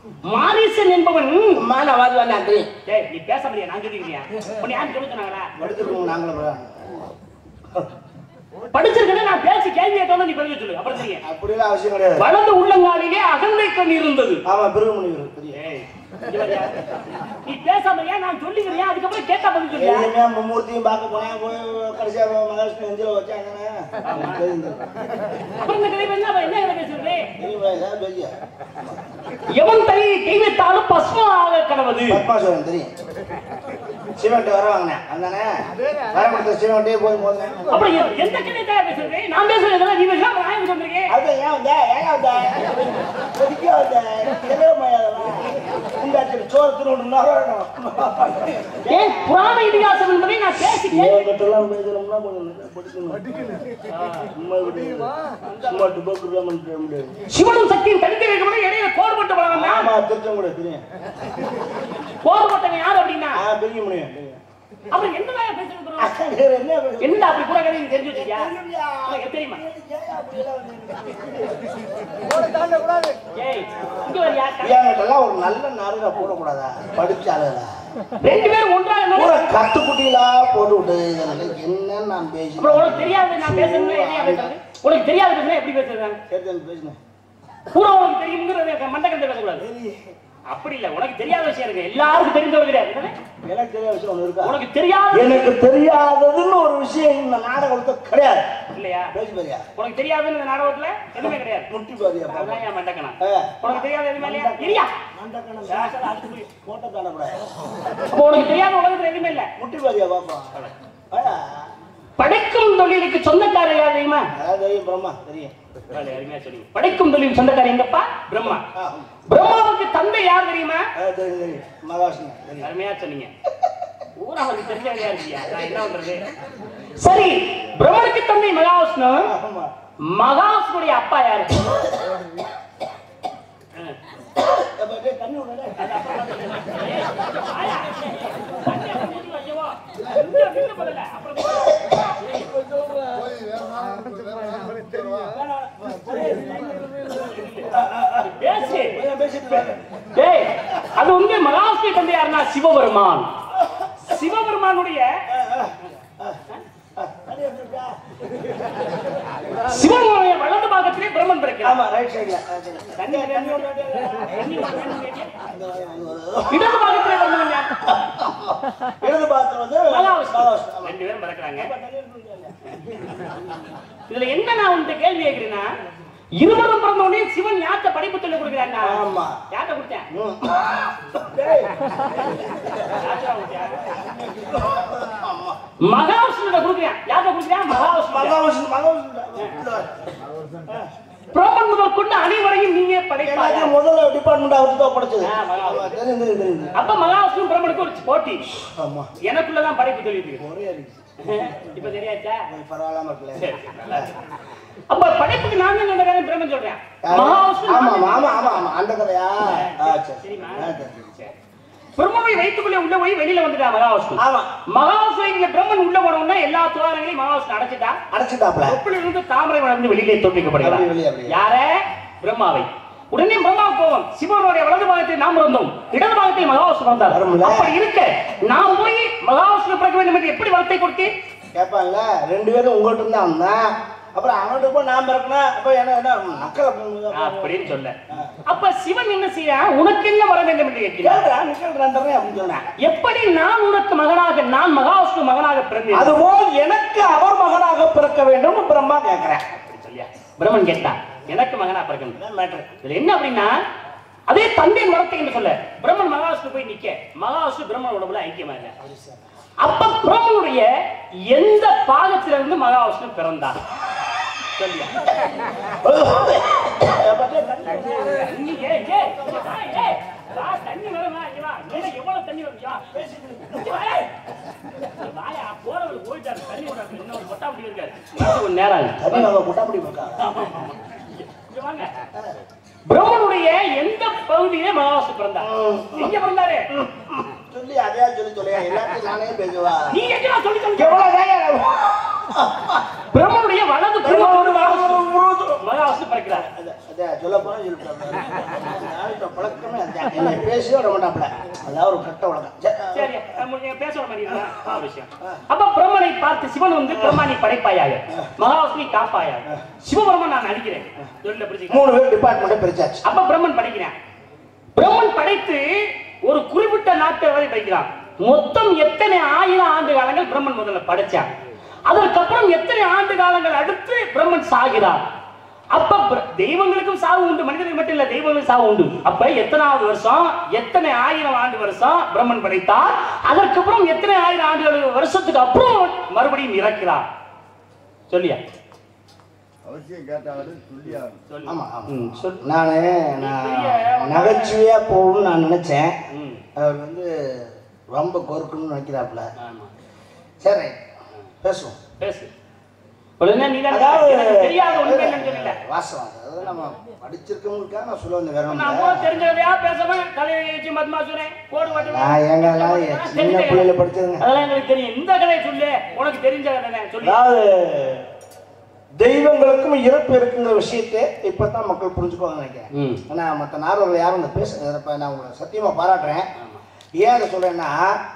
மாரீசன் என்பவன் மானவாதி வேண்டாம் தெரியும் டேய் நீ பேச முடியாது நான் சொல்லிக்கிறியா உன்னை யாரும் சொல்ல சொன்னாங்களா எடுத்துருக்கோம் நாங்களும் படிச்சிருக்கேன் நான் பேசி கேள்வி கேட்டோம் நீ பதில் சொல்லு அப்புறம் தெரியும் அப்படிலாம் அவசியம் கிடையாது வலது உள்ளங்காலிலே அகந்தை கண் இருந்தது ஆமா பிறகு முனிவர் தெரியும் ஏய், இங்க வரியா? நீ பேசாம ஏன் நான் சொல்லிக்கிறியா அதுக்கப்புறம் கேட்டா பதில் சொல்லியா எதுவுமே மும்மூர்த்தியும் பார்க்க போனேன் போய் கடைசியா மகாலட்சுமி நெஞ்சில வச்சாங்கன்னு தெரிஞ்சிருக்கு. அப்புறம் இந்த கதை என்ன என்ன கதை பேசுறது தெரியுமா ஏதாவது பேசியா எவன் தலையை கை வைத்தாலும் பஸ்மம் ஆக கடவுது பத்மாசுவரன் தெரியும் சிமெண்ட் வர வாங்கினேன் அந்தானே வர கொடுத்த சிமெண்ட்டே போய் போதேன் அப்புறம் எ- எந்த கதை தான் பேசுறது நான் பேசுறது இதெல்லாம் நீ பேசுறா நான் ஏன் வந்திருக்கேன் அது ஏன் வந்த ஏன் வந்த கொதிக்க வந்த தெளிவ மாயாதவன் இந்த சோறு திருவிழா ஏன் புராண இதிகாசம் என்பதை நான் பேசி கேள்வி இவங்கிட்டலாம் பேசணும்னா கொஞ்சம் நல்லா படிக்கணும் சும்மா இப்படி சும்மா டுபோக்குலாம் பண்ணிட்டு முடியாது சிவனும் சக்தியும் தனித்து வைக்கப்பட இடையில கோர்பட்டு வளவன் ஆமா திருச்சம் கூட தெரியும் கோர்பட்டவன் யார் அப்படின்னா ஆ பிரிக்க முடியும் தெரியும். அப்புறம் என்னடா பேசுறது bro? வேற என்ன பேச- என்ன அப்படி கூட கதை நீ தெரிஞ்சு வச்சிருக்கியா உனக்கு தெரியுமா ஏய் இங்க வரியா இவங்கிட்டலாம் ஒரு நல்ல நாடுக போடக்கூடாதா படிச்சாலுடா ரெண்டு பேரும் ஒன்றாக இருந்தாலும் பூரா கத்துக்குட்டிகளா போட்டு விட்டு இதெல்லாம் என்னன்னு நான் பேசி அப்புறம் உனக்கு தெரியாது நான் பேசுறேன்னா எதையா பேசுறது உனக்கு தெரியாது பேசுனா எப்படி பேசுறது கேட்டு பேசினேன் பூரா உனக்கு தெரியுங்கிறது மண்டக்கத்தை பேசக்கூடாது அப்படி இல்ல உனக்கு தெரியாத விஷயம் இருக்கு எல்லாருக்கும் தெரிந்தவர் கிடையாது என்னது? எனக்கு தெரியாத விஷயம் ஒண்ணு இருக்கா உனக்கு தெரியாத எனக்கு தெரியாததுன்னு ஒரு விஷயம் இந்த நாடகத்துல கிடையாது இல்லையா பேசி பாரியா உனக்கு தெரியாதுன்னு இந்த நாடகத்துல எதுவுமே கிடையாது முட்டி பாரியா அதான் என் மண்டக்கணம் ஆ. உனக்கு தெரியாத எதுவுமே இல்லையா இல்லையா மண்டக்கணம் பேசாத அடுத்து போய் போட்ட தாண்டப்படாது அப்போ உனக்கு தெரியாத உலகத்துல எதுவுமே இல்ல முட்டி பாரியா பாப்பா படைக்கும் தொழிலுக்கு சொந்தக்காரர் யார் தெரியுமா அதாவது தெரியும் பிரம்மா தெரியும் பரவாயில்ல, அருமையா சொன்னீங்க. படைக்கும் தொழில் சொந்தக்காரர் எங்கப்பா பிரம்மா ஆ, பிரம்மாவுக்கு தந்தை யார் தெரியுமா அதாவது தெரியும் தெரியும் மகாவிஷ்ணு தெரியும் அருமையா சொன்னீங்க ஊரா அவருக்கு தெரிஞ்ச வேலையா இருக்கியா நான் என்ன பண்றது சரி பிரம்மனுக்கு தந்தை மகாவிஷ்ணு ஆமா மகாவிஷ்ணுடைய அப்பா யாரு ஆ. அப்ப அப்படியே தண்ணி விடுறே ஆயா, தண்ணியை ஊத்தி வைக்கவா? இங்க நின்னு போடல. அப்புறம் பேசு பேசிட்டு போய் டேய் அது வந்து மகாவிஷ்ணு தந்தை யாருன்னா சிவபெருமான் சிவபெருமானுடைய தண்ணி எடுத்துட்டா சிவனுடைய வலது பாகத்திலே பிரம்மன் பிறக்கிறார் ஆமா ரைட் சைடுல தண்ணி தண்ணி விட தண்ணி விட வேணும்னு கேட்டியா? இடது பாகத்திலே பிரம்மன் யார்? இடது பாத்திரம் வந்து மகாவிஷ்ணு. மகாவிஷ்ணு ஆமா. ரெண்டு பேரும் பிறக்கிறாங்க இதுல என்ன நான் உன்கிட்ட கேள்வி கேட்கிறேன்னா இருவரும் பிறந்த உடனே சிவன் யார்கிட்ட படைப்பு சொல்லி கொடுக்குறாங்க ஆமா. யார்கிட்ட கொடுத்தேன் ம். டேய். யார்கிட்ட கொடுத்தேன்? மகாவிஷ்ணுகிட்ட கொடுக்குறேன் யார்கிட்ட கொடுக்குறேன் மகாவிஷ்ணு மகாவிஷ்ணு மகாவிஷ்ணு பிரம்மன் முதல் கொண்டு அனைவரையும் நீங்க படைப்பாங்க எல்லாத்தையும் முதல்ல டிபார்ட்மெண்ட் அவருக்கு தான் படிச்சது ஆ, மகாவிஷ்ணு. ஆமா, தெரியும் தெரியும் தெரியும் அப்ப மகாவிஷ்ணு பிரம்மனுக்கு ஒரு போட்டி ஆமா எனக்குள்ளதான் படைப்பு சொல்லிட்டு இருக்கு ஒரே இருக்கு இப்ப தெரியாச்சா கொஞ்சம் பரவாயில்லாம இருக்குல்ல சரி, நல்லா இருக்கு. அப்ப படைப்புக்கு நான் தான் சொந்த பிரம்மன் சொல்றேன் யாரு? மகாவிஷ்ணு ஆமா நான் ஆமா ஆமா ஆமா அந்த கதையா ஆ, சரி தெரியுமா? ஆ, சரி. சரி. பிரம்மனை வைத்துக்குள்ளே உள்ள போய் வெளியில வந்துட்டா மகாவிஷ்ணு ஆமா மகாவிஷ்ணு பிரம்மன் உள்ள போனோம்னா எல்லா துவாரங்களையும் மகாவிஷ்ணு அடைச்சிட்டா அடைச்சிட்டாப்ல தொப்புல இருந்து தாமரை வளர்ந்து வெளியிலே அப்படி வெளியே, தோற்பிக்கப்படுகிறார் அப்படியே. யார பிரம்மாவை உடனே பிரம்மா கோபம் சிவனுடைய வலது பாகத்தை நாம் இருந்தோம் இடது பாகத்தை மகாவிஷ்ணு வந்தார் வரும்ல? அப்படி இருக்க நாம் போய் மகாவிஷ்ணு பிறக்க வேண்டும் என்று எப்படி வார்த்தை கொடுத்தேன் கேட்பாங்கல்ல ரெண்டு பேரும் உங்கள்கிட்ட இருந்தா வந்தான் அப்புறம் அவன்கிட்ட போய் நான் பிறக்கணும் அப்ப என்ன என்ன நக்கலை பண்ணுங்க அப்படின்னு சொல்ல அப்ப சிவன் என்ன செய்யறான் உனக்கு என்ன வர வேண்டும் என்று கேட்கிறார் கேள்றா நிக்கல் ரெண்டரை அப்படின்னு சொன்னேன் எப்படி நான் உனக்கு மகனாக நான் மகாவிஷ்ணு மகனாக பிறந்தேன் அதுபோல் எனக்கு அவர் மகனாக பிறக்க வேண்டும் பிரம்மா கேட்கிறேன் அப்படி சொல்லியா பிரம்மன் கேட்டான் எனக்கு மகனா பிறக்கணும் மேட்ரு இதுல என்ன அப்படின்னா அதே தந்தையின் வரத்தை என்று சொல்ல பிரம்மன் மகாவிஷ்ணு போய் நிக்க மகாவிஷ்ணு பிரம்மன் உடம்புல ஐக்கியமா இல்ல அப்ப பிரம்மனுடைய எந்த பாகத்திலிருந்து மகாவிஷ்ணு பிறந்தார் சொல்லியா தண்ணி, ஏய், ஏய், இங்க வா, ஏய், வா, தண்ணி வருமா, இங்க வா. மேல எவ்வளவு தண்ணி வருது, இங்க வா. இங்க வா, ஏய். இங்க வாயா, போறவர் போயிட்டாரு, தண்ணி விடாது, இன்னும் ஒரு கொட்டாப்படி இருக்காரு. இன்னும் கொஞ்ச நேரம் ஆகுது. தண்ணி நம்ம குட்டாப்படி இருக்கா இங்க வாங்க. பிரம்மனுடைய எந்த பகுதியிலே மகாவிஷ்ணு பிறந்தார் எங்க பிறந்தாரு சொல்லி அதையா சொல்லி சொல்லியா எல்லாத்தையும் நானே பேசுவா நீ எங்கடா சொல்லி சொல்லி எவ்வளவு பிரம்மனுடைய வலது புறத்தோடு மகாவிஷ்ணு படைக்கிறார் அதான் சொல்ல போனா சொல்லிட்டு பழக்கமே அதான் என்னை பேசி விட மாட்டாப்ல அதான் ஒரு கட்ட உலகம் சரி நம்ம நீங்க பேச மாதிரி இருந்தா ஆ, விஷயம் அப்ப பிரம்மனை பார்த்து சிவன் வந்து பிரம்மா நீ படைப்பாயாக மகாவிஷ்ணு காப்பாயாக சிவபெருமன் நான் நடிக்கிறேன் சொல்ல பிடிச்சிக்க மூணு பேர் டிபார்ட்மெண்ட்டை பிரிச்சாச்சு அப்ப பிரம்மன் படைக்கிறான் பிரம்மன் படைத்து ஒரு குறிப்பிட்ட நாட்கள் வரை படைக்கிறான் மொத்தம் எத்தனை ஆயிரம் ஆண்டு காலங்கள் பிரம்மன் முதல்ல படைச்சான் அதற்கப்புறம் எத்தனை ஆண்டு காலங்கள் அடுத்து பிரம்மன் சாகிறார் அப்ப பிர- தெய்வங்களுக்கும் சாவு உண்டு மனிதர்களுக்கு மட்டும் இல்ல தெய்வங்களுக்கும் சாவு உண்டு அப்ப எத்தனாவது வருஷம் எத்தனை ஆயிரம் ஆண்டு வருஷம் பிரம்மன் படைத்தார் அதற்கப்புறம் எத்தனை ஆயிரம் ஆண்டுகள் வருஷத்துக்கு அப்புறம் மறுபடியும் இறக்கிறார் சொல்லியா அவசியம் கேட்டாவது சொல்லியா சொல்லு. ஆமா ஆமா ம், சொல். நானு நான் நகைச்சுவையா போகணும்னு நான் நினைச்சேன் ம். அவர் வந்து ரொம்ப கொறுக்கணும்னு நினைக்கிறாப்புல ஆமா. சரி பேசுவோம் பேசு உடனே நீ தான் அதாவது எனக்கு தெரியாத உண்மை இல்லைன்னு சொல்லல வாசம் அதாவது நம்ம படிச்சிருக்கவங்களுக்காக நான் சொல்ல வந்தேன் வேற ஒண்ணும் நான் இல்ல. போக தெரிஞ்சதையா பேசுவேன் தலையை வச்சு மத்மாசுரன் கோடு வாட்டுவேன். நான் ஏங்க எல்லாம் நான் சின்ன தெரிஞ்ச- பிள்ளையில படிச்சதுங்க அதெல்லாம் எங்களுக்கு தெரியும் இந்த கதையை சொல்லு உனக்கு தெரிஞ்ச கதை சொல்லி அதாவது தெய்வங்களுக்கும் இறப்பு இருக்குங்கிற விஷயத்தை இப்பதான் மக்கள் புரிஞ்சுக்குவாங்க நினைக்கிறேன் ம். ஆனா மற்ற நார்வர்கள் யாரும் இந்த பேச இப்ப நான் உங்களை சத்தியமா பாராட்டுறேன் ஏன் அதை சொல்றேன்னா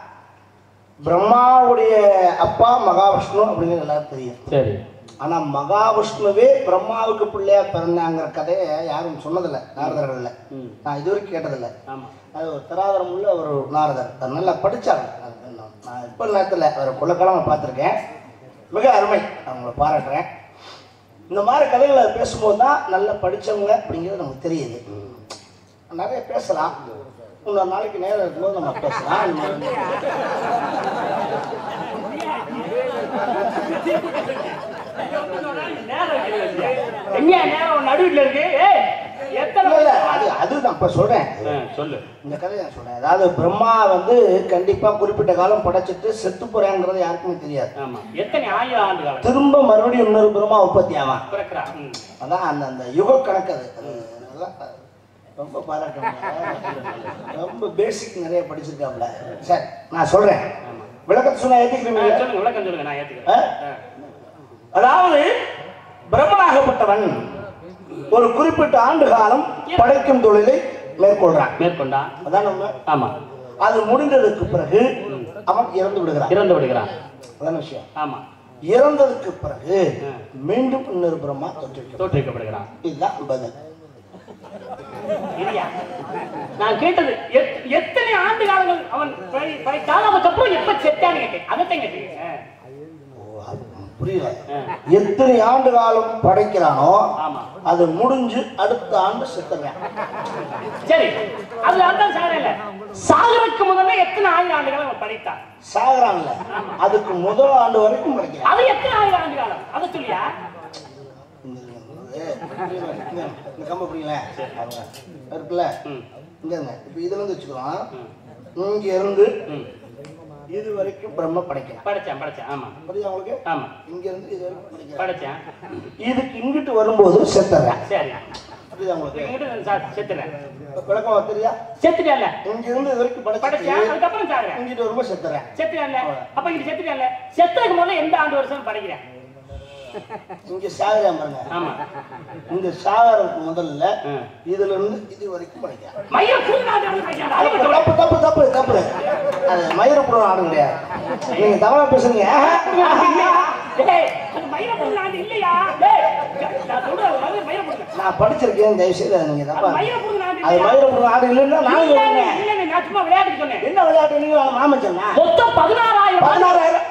பிரம்மாவுடைய அப்பா மகாவிஷ்ணு அப்படிங்கிறது எல்லாருக்கும் தெரியும் சரி ஆனா மகாவிஷ்ணுவே பிரம்மாவுக்கு பிள்ளையா பிறந்தாங்கிற கதையை யாரும் சொன்னதில்லை நாரதர்கள்ல ம். நான் இது வரைக்கும் கேட்டதில்லை ஆமா அது ஒரு தராதரம் உள்ள ஒரு நாரதர் அது நல்லா படிச்சாங்க அது நான் நான் இப்போ நேரத்தில் அவர் கொள்ளக்கிழமை பார்த்துருக்கேன் மிக அருமை அவங்கள பாராட்டுறேன் இந்த மாதிரி கதைகளை பேசும்போது தான் நல்லா படிச்சவங்க அப்படிங்கிறது நமக்கு தெரியுது நிறைய பேசலாம் இன்னொரு நாளைக்கு நேரம் இருக்கும்போது நம்ம பேசலாம் இந்த மாதிரி நேரம் இல்லை. எங்க நேரம் நடுவில் இருக்கு ஏய், எத்தனை இல்ல, இல்ல, அது அதுதான் இப்போ சொல்கிறேன் ஆ, சொல்லு இந்த கதையை நான் சொல்றேன் அதாவது பிரம்மா வந்து கண்டிப்பா குறிப்பிட்ட காலம் படைச்சிட்டு செத்து போறாங்கிறது யாருக்குமே தெரியாது ஆமா எத்தனை ஆயிரம் ஆண்டு காலம் திரும்ப மறுபடியும் இன்னொரு பிரம்மா உற்பத்தி ஆவான் பிறக்கிறா ம். அதான் அந்த அந்த யுக கணக்கு அது அது அதான் ரொம்ப பாராட்டணும் ரொம்ப பேசிக் நிறைய படிச்சிருக்காப்ல சரி நான் சொல்றேன் விளக்கத்தை சொன்னா ஆ, ஏத்துக்கிறீங்க சொல்லுங்க விளக்கம் சொல்லுங்க நான் ஏத்துக்கிறேன் ஆ? ஆ. அதாவது பிரம்மனாகப்பட்டவன் ஒரு குறிப்பிட்ட ஆண்டு காலம் படைக்கும் தொழிலை மேற்கொள்றான் மேற்கொண்டா அதான் நம்ம ஆமா அது முடிந்ததுக்கு பிறகு அவன் இறந்து விடுகிறான் இறந்து விடுகிறான் அதான் விஷயம் ஆமா இறந்ததுக்கு பிறகு ஆ. மீண்டும் இன்னொரு பிரம்மா தோற்றுவிக்கும் தோற்றுவிக்கப்படுகிறான் இதுதான் பதில் இல்லையா நான் கேட்டது எத்- எத்தனை ஆண்டு காலங்கள் அவன் படை- படைத்தான் அதுக்கப்புறம் எப்ப செத்தான்னு கேட்டேன் அதைத்தான் கேட்டீங்க ஆ. ஓ, அது புரியல ஆ. எத்தனை ஆண்டு காலம் படைக்கிறானோ ஆமா அது முடிஞ்சு அடுத்த ஆண்டு செத்துறான் சரி அது அதான் சாகல சாகறதுக்கு முதல்ல எத்தனை ஆயிரம் ஆண்டு காலம் அவன் படைத்தான் சாகுறான்ல அதுக்கு முதல் ஆண்டு வரைக்கும் படைக்கிறான் அது எத்தனை ஆயிரம் ஆண்டு காலம் அதை சொல்லியா இந்த இந்த கம்ப புரியல இருக்குல்ல ம். இங்க இருங்க இப்ப இதுல இருந்து வச்சுக்கலாம் ம். இங்க இருந்து ம். இது வரைக்கும் பிரம்ம படைக்கிறான் படைச்சேன் படைச்சேன் ஆமா புரியுதா உங்களுக்கு ஆமா இங்க இருந்து இது வரைக்கும் படைக்கிறான் படைச்சேன் இதுக்கு இங்கிட்டு வரும்போது செத்துறான் சரி புரியுதா உங்களுக்கு இங்கிட்டு சா- செத்துறேன் இப்ப விளக்கம் தெரியா செத்துட்டேன்ல இங்க இருந்து இது வரைக்கும் படைச்சேன் படைச்சிட்டு அதுக்கப்புறம் சாகுறேன் இங்கிட்டு வரும்போது செத்துறேன் செத்துட்டேன்ல அப்ப இங்க செத்துட்டேன்ல செத்ததுக்கு முதல்ல எந்த ஆண்டு வருஷம் படைக்கிறேன் இங்க சாகுறான் பாருங்க ஆமா இங்க சாகறதுக்கு முதல்ல ஆ. இதுல இருந்து இது வரைக்கும் படைக்கிறான் மயிர கூடாது படைக்கிறேன் அது தப்பு தப்பு தப்பு தப்பு அது மயிரப்புறம் ஆடு கிடையாது நீங்க தவறா பேசுறீங்க டேய், அது மயிரப்புறம் ஆண்டு இல்லையா டேய், நான் சொல்றேன், அது மயிரப்புறம். நான் படிச்சிருக்கேன் தயவு செய்து அதை நீங்க தப்பா அது மயிரப்புறம் ஆண்டு அது இல்லையா? மயிரப்புறம் ஆடு இல்லைன்னா நான் இல்ல, சொல்றேன் இல்ல, இல்ல, நான் சும்மா விளையாட்டுக்கு சொன்னேன். என்ன விளையாட்டு நீங்க மாமன் சொன்னா மொத்தம் பதினாறாயிரம் ஆண்டு. பதினாறாயிரம்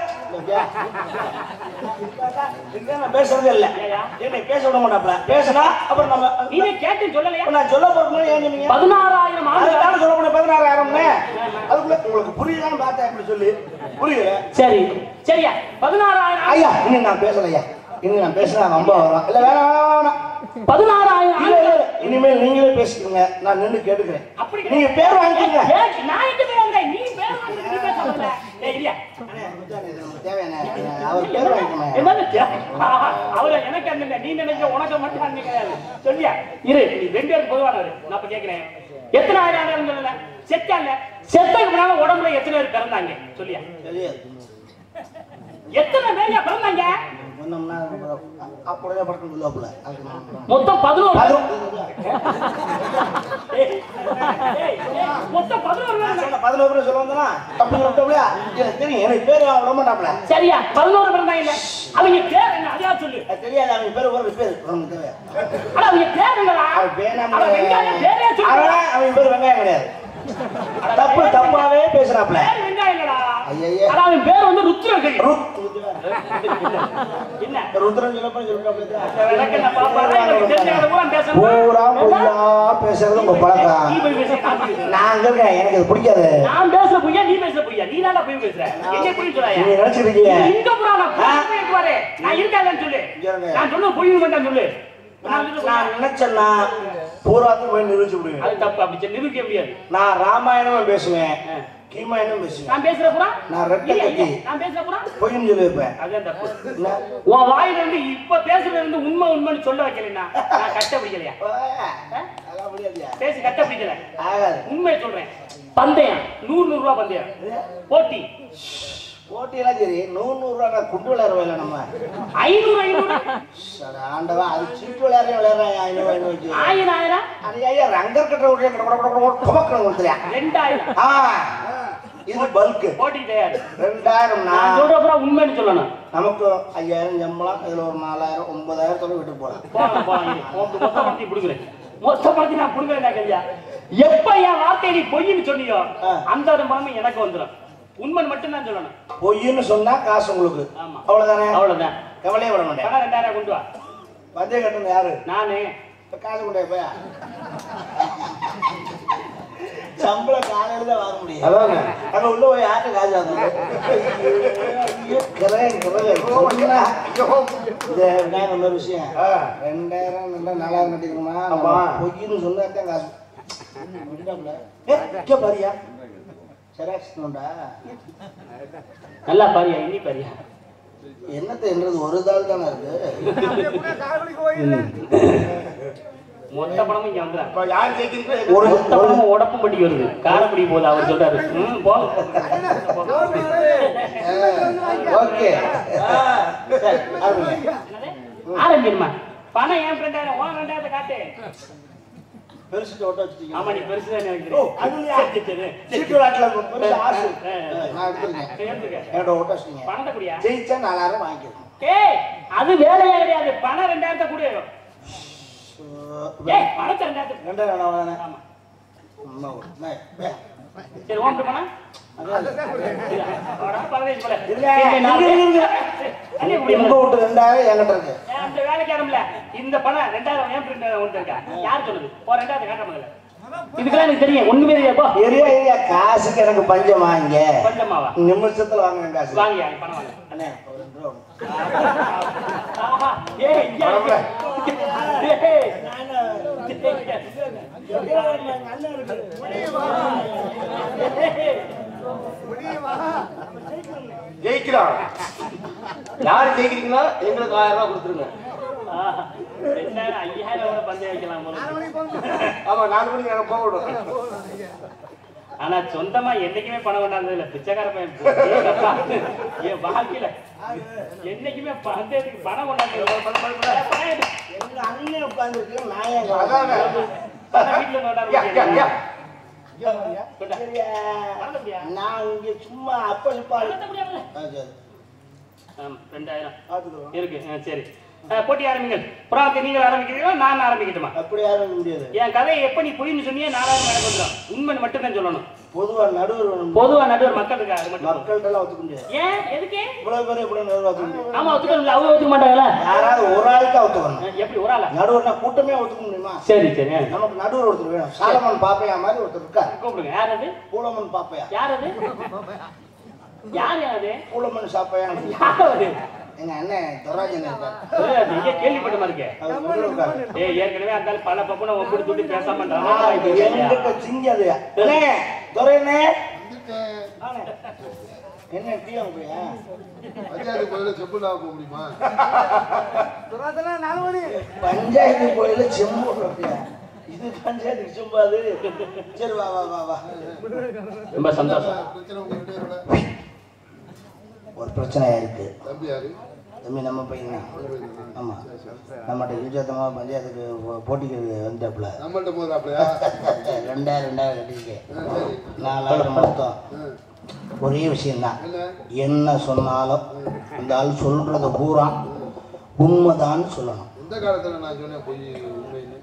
இதுதான் நான் பேசுறதே இல்ல ஏயா? என்னை பேச விட மாட்டாப்ல பேசினா அப்புறம் நம்ம நீங்க கேட்டு சொல்லலையா இப்ப நான் சொல்ல போறேன் ஏன் சொன்னீங்க பதினாறாயிரம் ஆண்டு அதுதானே சொல்ல போன பதினாறாயிரம்னு அதுக்குள்ள உங்களுக்கு புரியுதான்னு பார்த்தேன் அப்படி சொல்லி புரியல சரி சரியா பதினாறாயிரம் ஆண்டு. ஐயா இன்னும் நான் பேசல ஐயா இன்னும் நான் பேசினா ரொம்ப வரும் இல்ல வேணாம் வேணாம் வேணாம் பதினாறாயிரம் இல்ல, ஆண்டு. இல்ல, இல்ல. இனிமேல் நீங்களே பேசிக்கோங்க நான் நின்று கேட்டுக்கிறேன் அப்படி நீங்க பேர் வாங்கிக்கோங்க ஏய், நான் எங்க பேர் வாங்குறேன்? நீ பேர் வாங்குறது, நீ பேச வந்த. ஏய், இல்லையா? தேவையான அவர் பேர் வாங்கிக்கோங்க என்னது தே- ஆஹா, அவரு எனக்கு அந்த இல்ல. நீ நினைக்க உனக்கு மட்டும் அந்த கிடையாது சொல்லியா இரு நீ ரெண்டு பேருக்கு பொதுவானவர் நான் இப்ப கேட்கிறேன் எத்தனை ஆயிரம் ஆயிரம் சொல்லல செத்தாங்க செத்ததுக்கு முன்னால உடம்புல எத்தனை பேர் பிறந்தாங்க சொல்லியா தெரியாது எத்தனை பேர் பிறந்தாங்க முன்னம்னா அப்படியே படக்கம் சொல்லுவாப்புல அதுக்கு நான் மொத்தம் பதினோரு பேர். பதினோரு ஏய், ஏய், ஏய், மொத்தம் பதினோரு பேர் இருந்தாங்க. பதினோரு பேர் சொல்ல வந்தனா அப்படி சொல்லிட்டோம்ல எனக்கு தெரியும் எனக்கு பேர் விட மாட்டாப்ல சரியா பதினோரு பிறந்தாங்க அவங்க பேர் என்ன அதையா சொல்லு அது தெரியாது அவங்க பேர் ஒரு பேர் நமக்கு தேவை ஆனா அவங்க பேர் என்னடா அவன் பேர் நம்ம- அவன் வெங்காயம் பேரே சொல்லு அவன் அவன் பேர் வெங்காயம் கிடையாது தப்பு தப்பாவே பேசுறாப்ல பேர் வெங்காயம் இல்லடா ஐயையே. ஆனா அவன் பேர் வந்து ருத்ரகரி என்ன ருத்ரன் சொல்லப்ப சொல்லிட்டாப்ல இந்த விளக்கு நான் பாப்பாரா, இவனுக்கு தெரிஞ்சவங்க பூரா பேசணுமா? பூரா பொய்யா பேசுறது உங்க நீ பழக்கம் போய் பேசு, நான் போய் பேசுறேன். நான் அங்க இருக்கேன் எனக்கு இது பிடிக்காது நான் பேசுற பொய்யா நீ பேசுற பொய்யா நீ தானே போய் பேசுற என்ன பொய் சொல்லாயா நீங்க நினைச்சிருக்கீங்க இங்க புராணம் போய் பாரு நான் இருக்காதேன்னு சொல்லு இங்க இருங்க. நான் சொன்ன பொய் வேண்டாம் சொல்லு நான் சொல்றது நான் பொய்யா? நினைச்சேன்னா பூராத்தையும் போய் நிரூபிச்சு விடுவேன் அது தப்பு அப்படி சொல்லி நிரூபிக்க முடியாது நான் ராமாயணமும் பேசுவேன் கீமாயணமும் பேசுவேன் நான் பேசுற புறா நான் ரெட்டை கத்தி. நான் பேசுற புறா பொய்ன்னு சொல்லி வைப்பேன் அதுதான் தப்பு என்ன? உன் வாயில இருந்து இப்ப பேசுறது வந்து உண்மை உண்மைன்னு சொல்ல வைக்கலைன்னா நான் கஷ்டப்பிடிக்கலையா அதெல்லாம் முடியாதுயா. பேசி கஷ்டப்பிடிக்கல ஆகாது உண்மையை சொல்றேன் பந்தயம் நூறு நூறு ரூபாய் பந்தயம் போட்டி போட்டியெல்லாம் சரி நூறு நூறு ரூபா நான் குண்டு விளையாட வேலை நம்ம ஐநூறு ஐநூறு சரி, ஆண்டவா அது சீட்டு விளையாடுறேன் விளையாடுறேன் ஐநூறு ஐநூறு வச்சு ஆயிரம் ஆயிரம் அது ஐயா ரங்கர் கட்ட விட்டு குமக்கணும் கொடுத்துறியா ரெண்டாயிரம் ஆ இது பல்க்கு போட்டி தயார் ரெண்டாயிரம் நான் நான் சொல்ற அப்புறம் உண்மைன்னு சொல்லணும் நமக்கு ஐயாயிரம் சம்பளம் இதுல ஒரு நாலாயிரம் ஒன்பதாயிரத்தோட விட்டு போலாம் போகலாம் போகலாம் இரு. உனக்கு மொத்த படத்தி கொடுக்குறேன் மொத்த படத்தி நான் கொடுக்குறேன் கல்யா எப்ப என் வார்த்தையை நீ பொய்ன்னு சொன்னியோ ஆ. அந்த ஒரு மனமும் எனக்கு வந்துடும் உண்மை மட்டும் தான் சொல்லணும் பொய்ன்னு சொன்னா காசு உங்களுக்கு ஆமா. அவ்வளவுதானே அவ்வளவுதான் கவலையே விட மாட்டேன் பணம் ரெண்டாயிரம் கொண்டு வா வந்தே கட்டணும் யாரு நானு இப்ப காசு கொண்டே போயா சம்பளம் காலையில தான் வாங்க முடியும் அதானே. அங்க உள்ள போய் யார்கிட்ட காசு வாங்க கிரகம் கிரகம் சொன்னா, இந்த விநாயகர் இன்னொரு விஷயம் ஆ. ரெண்டாயிரம் ரெண்டா நாலாயிரம் கட்டிக்கணுமா ஆமா. பொய்ன்னு சொன்னா தான் காசு விட்டுட்டாப்புல. ஏ, இங்க பாரியா செராக்ஸ் நோண்டா நல்லா பாரியா இனி பாரியா என்னத்தை என்றது ஒரு தாள் தானே இருக்கு மொத்த பணமும் இங்க வந்துடும் இப்ப யார் ஜெயிக்கிறீங்களோ ஒரு மொத்த பணமும் உடப்பும் பட்டி வருது காரப்படி போகுது அவர் சொல்றாரு ம், போ ஓகே சரி ஆரம்பிங்க. என்னது? ஆரம்பிக்கணுமா பணம் ஏன் ரெண்டாயிரம் உன் ரெண்டாயிரத்தை காட்டு பெருசுட்டு ஓட்ட வச்சுட்டீங்க ஆமா நீ பெருசு தான் எனக்கு ஓ, தெரியும். அது இல்லையா? சரி, சரி, சரி. சீட்டு விளையாட்டுல பெருசு ஆசு ஆ, ஆ. நான் எடுத்துருக்கேன் எடுத்துக்க. என்னோட ஓட்ட வச்சுட்டீங்க பணத்தை குடியா ஜெயிச்சா நாலாயிரம் வாங்கிக்கிறேன் ஏய் அது வேலையே கிடையாது பணம் ரெண்டாயிரத்தை கொடு ஏய் பணத்தை ரெண்டாயிரத்தை ரெண்டாயிரம் வேணாம் வேணாம் ஆமா அம்மா ஒரு நாய். வே. சரி ஓட்டு பணம் அதான். வாடா, பரதேசி போல. இல்ல, சரி, நான் இங்க, இங்க, தண்ணி உங்க குடிக்கணும். வீட்டு ரெண்டாயிரம் என்கிட்ட இருக்கு ஏன் அந்த வேலைக்காரம்ல இந்த பணம் ரெண்டாயிரம் ஏன் பிரிண்ட் ஒன்று இருக்கா யார் சொல்லுது ஒரு ரெண்டாயிரத்தை காட்ட முதல்ல இதுக்கெல்லாம் எனக்கு தெரியும் ஒண்ணுமே தெரியாப்போ எரியா எரியா காசுக்கு எனக்கு பஞ்சம் வாங்க கொஞ்சமாவா நிமிஷத்துல வாங்குறேன் காசு வாங்கியா பணம் வாங்க அண்ணே ஒரு ரெண்டு ரூபா கொடுங்க. ஆஹா, ஏய், இங்க பரவாயில்ல. ஏய், ஜெயிக்கிறான் யார் ஜெயிக்கிறீங்களோ எங்களுக்கு ஆயிரம் ரூபாய் கொடுத்துருங்க ஆஹா, ரெண்டாயிரம், ஐயாயிரம் கூட பந்தயம் வைக்கலாம் போல. ஆமா நாலு மணிக்கு நாங்க போகணும் ஆனா சொந்தமா என்னைக்குமே பணம் கொண்டாந்தது இல்ல பிச்சைக்கார பையன் போ- ஏய் அப்பா, என் வாழ்க்கையில என்னைக்குமே பந்தயத்துக்கு பணம் கொண்டாந்தது இல்ல. எங்க அண்ணன் உட்கார்ந்துருக்கு நான் ஏன் அதானே. பணம் வீட்டுல கொண்டாட யா, யா, யா. கொண்டா. சரியா? பணம் அப்படியா? நான் இங்க சும்மா அப்ப சும்மா பணத்தை முடியாதுல்ல? ஆ, சரி. ஆம், ரெண்டாயிரம் பார்த்துக்குறோம். இருக்கு ஆ, சரி ஆ, போட்டி ஆரம்பிங்கள் புறாத்தை நீங்கள் ஆரம்பிக்கிறீங்களா நான் ஆரம்பிக்கட்டுமா அப்படி யாரும் முடியாது என் கதையை எப்ப நீ புரியுன்னு சொன்னியே நாலாயிரம் எனக்கு வந்துடும் உண்மை மட்டும் தான் சொல்லணும் பொதுவா நடுவர் வேணும். பொதுவா நடுவர் மக்கள் இருக்கா அது மட்டும் மக்கள்கிட்ட எல்லாம் ஒத்துக்க முடியாது ஏன் எதுக்கு இவ்வளவு பேர் எப்படி நடுவர் ஒத்துக்க முடியும் ஆமா ஒத்துக்கணும் அவங்க ஒத்துக்க மாட்டாங்களா யாராவது ஒரு ஆளுக்கு ஒத்துக்கணும் எப்படி ஒரு ஆளா நடுவர்னா கூட்டமே ஒத்துக்க முடியுமா சரி சரி ஆ. நமக்கு நடுவர் ஒருத்தர் வேணும் சாலமன் பாப்பையா மாதிரி ஒருத்தர் இருக்கார் கூப்பிடுங்க யார் அது பூலமன் பாப்பையா யார் அது யார் அது பூலமன் சாப்பையா யார் அது எங்க அண்ணன் துராஜன் இருக்கார் ஏய், அது எங்கேயோ கேள்விப்பட்ட மாதிரி இருக்கே அவர் நடுவர் இருக்காரு ஏய் ஏற்கனவே அந்த ஆள் பல பக்கம் ஒப்பிட்டு துட்டு பேசாம ஆ, இது எங்கிட்ட சிங்கது அண்ணே துரையண்ணே ஆண்ணே. என்ன டீ வாங்கியா பஞ்சாயத்து கோயில செப்பு நான் போக முடியுமா பஞ்சாயத்து கோயில செம்பு அப்படியா இது பஞ்சாயத்துக்கு சும்மா அது சரி வா வா வா வா ரொம்ப சந்தோஷம் பிரச்சனை உங்க ரெண்டு பேரோட ஒரு பிரச்சனையா இருக்கு தம்பி யாரு தம்பி நம்ம பையன் ஆமா நம்மகிட்ட இழுச்சத்தமா பஞ்சாயத்துக்கு போ- போட்டிக்கு வந்தாப்புல நம்மள்ட்ட போதாப்லையா ரெண்டாயிரம் ரெண்டாயிரம் கட்டிருக்கேன் சரி நாலாயிரம் மொத்தம் ம். ஒரே விஷயம்தான் என்ன என்ன சொன்னாலும் அந்த ஆள் சொல்றத பூரா உண்மைதான்னு சொல்லணும் எந்த காலத்துல நான் சொன்னேன் பொய் உண்மைன்னு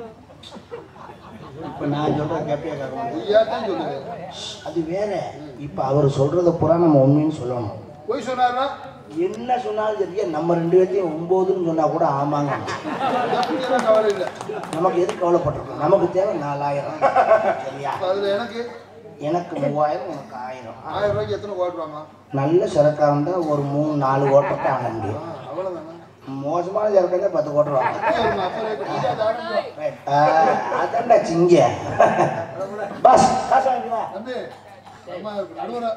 இப்ப நான் சொல்ற கேப்பியா கேட்கணும் பொய்யா தான் சொல்லுங்க அது வேற இப்ப அவர் சொல்றத பூரா நம்ம உண்மைன்னு சொல்லணும் பொய் சொன்னாருன்னா என்ன சொன்னாலும் சரியா நம்ம ரெண்டு பேர்த்தையும் ஒன்பதுன்னு சொன்னா கூட ஆமாங்க அப்படியெல்லாம் கவலை இல்லை நமக்கு எது கவலைப்பட்டிருக்கோம் நமக்கு தேவை நாலாயிரம் சரியா அப்ப அதுல எனக்கு எனக்கு மூவாயிரம் உனக்கு ஆயிரம் ஆயிரம் ரூபாய்க்கு எத்தனை ஓட்டுவாங்க நல்ல சரக்கா இருந்தா ஒரு மூணு நாலு ஓட்டத்தை வாங்க முடியும் அவ்வளவுதானே மோசமான சரக்கு இருந்தா பத்து ஓட்டுருவாங்க அப்ப அப்ப rate கொஞ்சம் அது ஆரம்பிக்கும். அதான்டா சிங்க பஸ் காசு வாங்கிக்கலாம் தம்பி அம்மா நடுவரா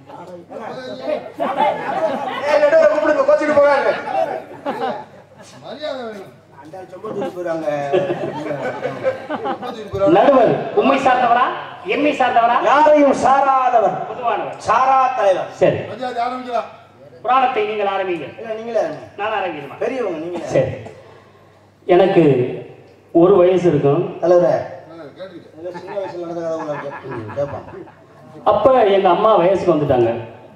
கூப்பிடுங்க கோச்சிட்டு போகாங்க மரியாதை வேணும் அந்த சொம்பு தூக்கி போயிடுவாங்க ரொம்ப தூக்கி போறாரு. நடுவர் உண்மை சார்ந்தவரா எம்மை சார்ந்தவரா யாரையும் சாராதவர் பொதுவானவர் சாரா தலைவர் சரி மரியாதை ஆரம்பிக்கலாம் புராணத்தை நீங்கள் ஆரம்பிங்க இல்ல நீங்களே இருங்க. நான் ஆரம்பிக்கணுமா பெரியவங்க நீங்களே சரி எனக்கு ஒரு வயசு இருக்கும் தலைவரே ஆ, கேட்டுக்கிட்டேன் ஏதோ சின்ன வயசுல நடந்த கதை உங்களுக்கு கேட்பான் அப்ப எங்க அம்மா வயசுக்கு வந்துட்டாங்க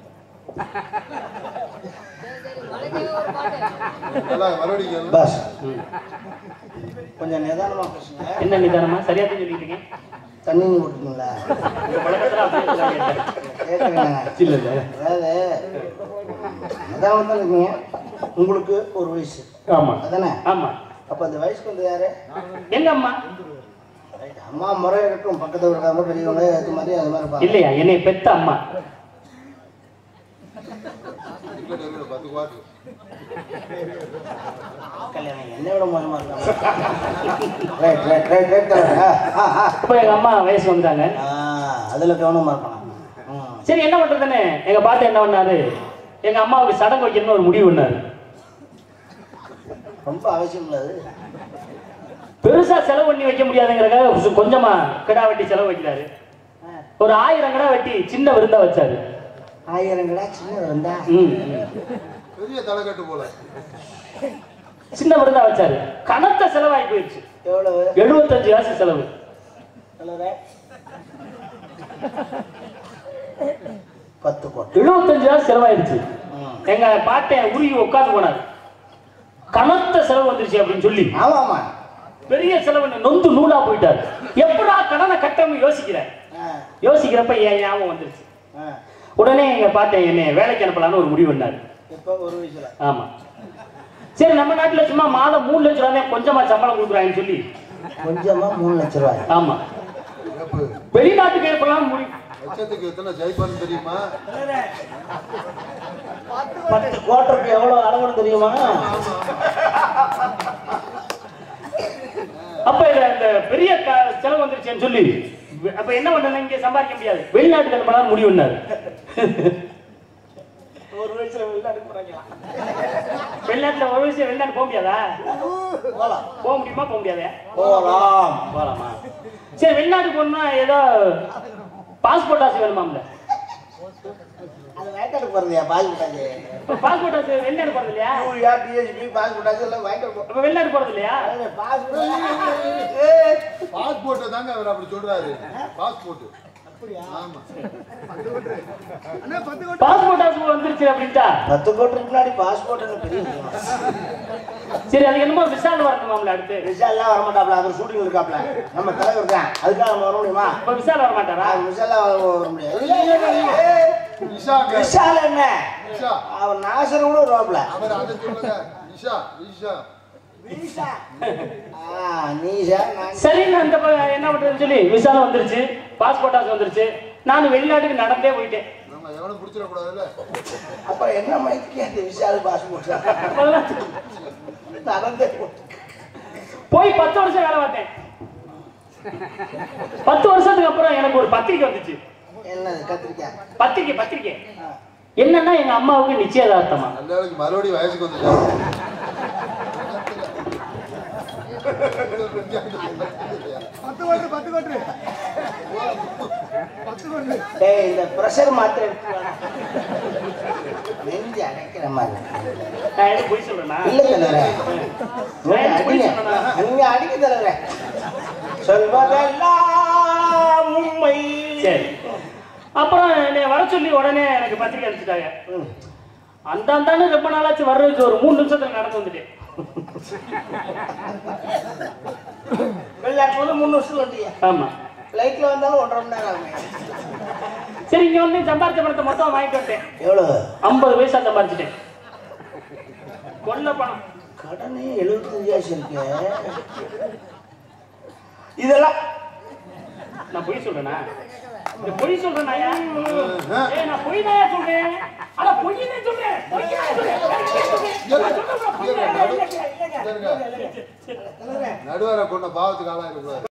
நல்லா மறுபடியும் பஸ் ம். கொஞ்சம் நிதானமா பேசுங்க என்ன நிதானமா சரியா தான் சொல்லிட்டு இருக்கேன் தண்ணி விட்டுங்களா உங்க பழக்கத்துல அப்படியே சொல்ல கேட்டேன். கேட்குறேங்க இல்ல இல்ல அதாவது நிதானமா தான் இருக்கீங்க உங்களுக்கு ஒரு வயசு ஆமா அதானே ஆமா அப்ப அந்த வயசுக்கு வந்து யாரு எங்க அம்மா Right. அம்மா முறை இருக்கும் பக்கத்துல இருக்காங்க பெரியவங்க அது மாதிரி அது மாதிரி இருப்பாங்க இல்லையா என்னை பெத்த அம்மா இருக்கட்டும், இருக்கட்டும், பத்து குவார்டு கல்யாணம் என்னை விட மோசமா இருக்காங்க ரைட் ரைட் ரைட் ரைட் அப்ப எங்க அம்மா வயசுக்கு வந்துட்டாங்க அதுல கவனமா இருக்கணும் ம். சரி என்ன பண்றதுன்னு எங்க பாட்டு என்ன பண்ணாரு எங்க அம்மாவுக்கு சடங்கு வைக்கணும்னு ஒரு முடிவு பண்ணாரு ரொம்ப அவசியம் இல்லை அது பெருசா செலவு பண்ணி வைக்க முடியாதுங்கிறக்காக கொஞ்சம் கொஞ்சமா கிடா வெட்டி செலவு வைக்கிறாரு ஒரு ஆயிரம் கிடா வெட்டி சின்ன விருந்தா வச்சாரு ஆயிரம் கடை சின்ன இருந்தா ம். பெரிய தலைக்கட்டு போல சின்ன விருந்தா வச்சாரு கனத்த செலவாகி போயிடுச்சு எவ்வளவு எழுபத்தஞ்சு காசு செலவு தலைவரே பத்து கோட்டை எழுபத்தஞ்சு காசு செலவாயிடுச்சு ம். எங்க பாட்டை உருகி உட்காந்து போனாரு கனத்த செலவு வந்துருச்சு அப்படின்னு சொல்லி ஆமா ஆமா பெரிய செலவு நொந்து நூலா போயிட்டாரு எப்படா கடனை கட்டணும்னு யோசிக்கிறேன் ஆ, யோசிக்கிறப்ப என் ஞாபகம் வந்துருச்சு ஆ. உடனே எங்க பாட்டேன் என்னை வேலைக்கு அனுப்பலான்னு ஒரு முடிவு பண்ணாரு எப்போ ஒரு வயசுல ஆமா சரி நம்ம நாட்டுல சும்மா மாதம் மூணு லட்சம் ரூபாய் தான் கொஞ்சமா சம்பளம் கொடுக்குறாங்கன்னு சொல்லி கொஞ்சமா மூணு லட்ச ரூபாய் ஆமா எப்ப வெளிநாட்டுக்கு அனுப்பலாம் முடிவு லட்சத்துக்கு எத்தனை ஜெயிப்பான்னு தெரியுமா பத்து கோட்டருக்கு எவ்வளவு அளவுன்னு தெரியுமா அப்ப இந்த இந்த பெரிய க- செலவு வந்துருச்சேன்னு சொல்லி அப்ப என்ன பண்ணணும் இங்க சம்பாதிக்க முடியாது வெளிநாட்டுக்கு அனுப்பலாம்னு முடிவு பண்ணாரு ஒரு வயசுல வெளிநாட்டுக்கு போறாங்களா வெளிநாட்டுல ஒரு விஷயம் வெளிநாட்டு போக முடியாதா போலாம் போக முடியுமா போக முடியாதா போலாம் போலாமா சரி வெளிநாட்டுக்கு போகணும்னா ஏதோ பாஸ்போர்ட் ஆசை வேணுமாம்ல அது வெளிநாட்டுக்கு போறதையா பால் விட்டாச்சு இப்ப பாஸ்போர்ட் ஆசை வெளிநாடு போறது இல்லையா யூரியா டிஎஸ்பி பால் விட்டாச்சு எல்லாம் வாங்கிட்டு போ அப்ப வெளிநாடு போறது இல்லையா பாஸ்போர்ட் பாஸ்போர்ட்டை தாங்க அவர் அப்படி சொல்றாரு பாஸ்போர்ட் ஆமா பாஸ்போர்ட் ஆசை வந்துருச்சு அப்படின்ட்டா பத்து கோட்டுக்கு முன்னாடி பாஸ்போர்ட் பெரிய விஷயம். சரி அதுக்கு என்னமோ விசால் வரணுமாம்ல அடுத்து விஷால்லாம் வரமாட்டாப்ல அவர் ஷூட்டிங் இருக்காப்ல நம்ம தலைவர் தான் அதுக்காக நம்ம வர முடியுமா இப்ப விசால் வர மாட்டாரா விஷாலாம் வர முடியாது இஷாங்க விஷால் என்ன இஷா அவர் நாசர் கூட வருவாப்ல அவர் அதை சொல்லுங்க இஷா இஷா ஆ, நீஷா நான் சரி நான் இந்த ப- என்ன பண்றதுன்னு சொல்லி விசாலம் வந்துருச்சு பாஸ்போர்ட் ஆசை வந்துருச்சு நான் வெளிநாட்டுக்கு நடந்தே போயிட்டேன் நம்ம எவனும் பிடிச்சிடக்கூடாதுல்ல அப்புறம் என்ன மைக்கு அந்த விஷால் பாஸ்போர்ட் அப்பதான் நடந்தே போ- போய் பத்து வருஷம் வேலை பார்த்தேன் பத்து வருஷத்துக்கு அப்புறம் எனக்கு ஒரு பத்திரிக்கை வந்துச்சு என்னது கத்திரிக்காய் பத்திரிக்கை பத்திரிக்கை ஆ. என்னன்னா எங்க அம்மாவுக்கு நிச்சயதார்த்தமா நல்ல நாளைக்கு மறுபடியும் வயசுக்கு வந்துட்டாங்க பத்து கோட்டு பத்து கோட்டு பத்து கோட்டு டேய் இந்த ப்ரெஷர் மாத்திரை எடுத்து வா. நெஞ்சு அடைக்கிற மாதிரி நான் எதுவும் பொய் சொல்றேனா இல்ல தலைவரே நான் எதுவும் பொய் அடிங்க சொல்றேனா நீங்க அடிக்க தலைவரே சொல்வதெல்லாம் உண்மை சரி அப்புறம் என்னை வர சொல்லி உடனே எனக்கு பத்திரிக்கை அனுப்பிச்சிட்டாங்க ம். அந்த அந்தாண்டு ரொம்ப நாளாச்சு வர்றதுக்கு ஒரு மூணு நிமிஷத்துல நடந்து வந்துட்டேன் வெளிநாட்டு வந்து மூணு வருஷம் வண்டியா ஆமா ஃப்ளைட்ல வந்தாலும் ஒன்றரை மணி நேரம் ஆகும் சரி இங்க வந்து சம்பாரிச்ச பணத்தை மொத்தம் வாங்கிட்டு வந்துட்டேன் எவ்வளவு ஐம்பது பைசா சம்பாரிச்சிட்டேன் கொல்ல பணம் கடனே எழுபத்தஞ்சு ஆயிரம் இருக்கு இதெல்லாம் நான் பொய் சொல்றேனா இந்த பொய் சொல்றேனா ஏய் நான் பொய் தான் சொல்றேன் அட பொய் தான் சொல்றேன் பொய் தான் சொல்றேன் நான் சொல்றேன், பொய் தான். நடுவரை கொண்ட பாவத்துக்கு ஆளாயிருக்கூடாது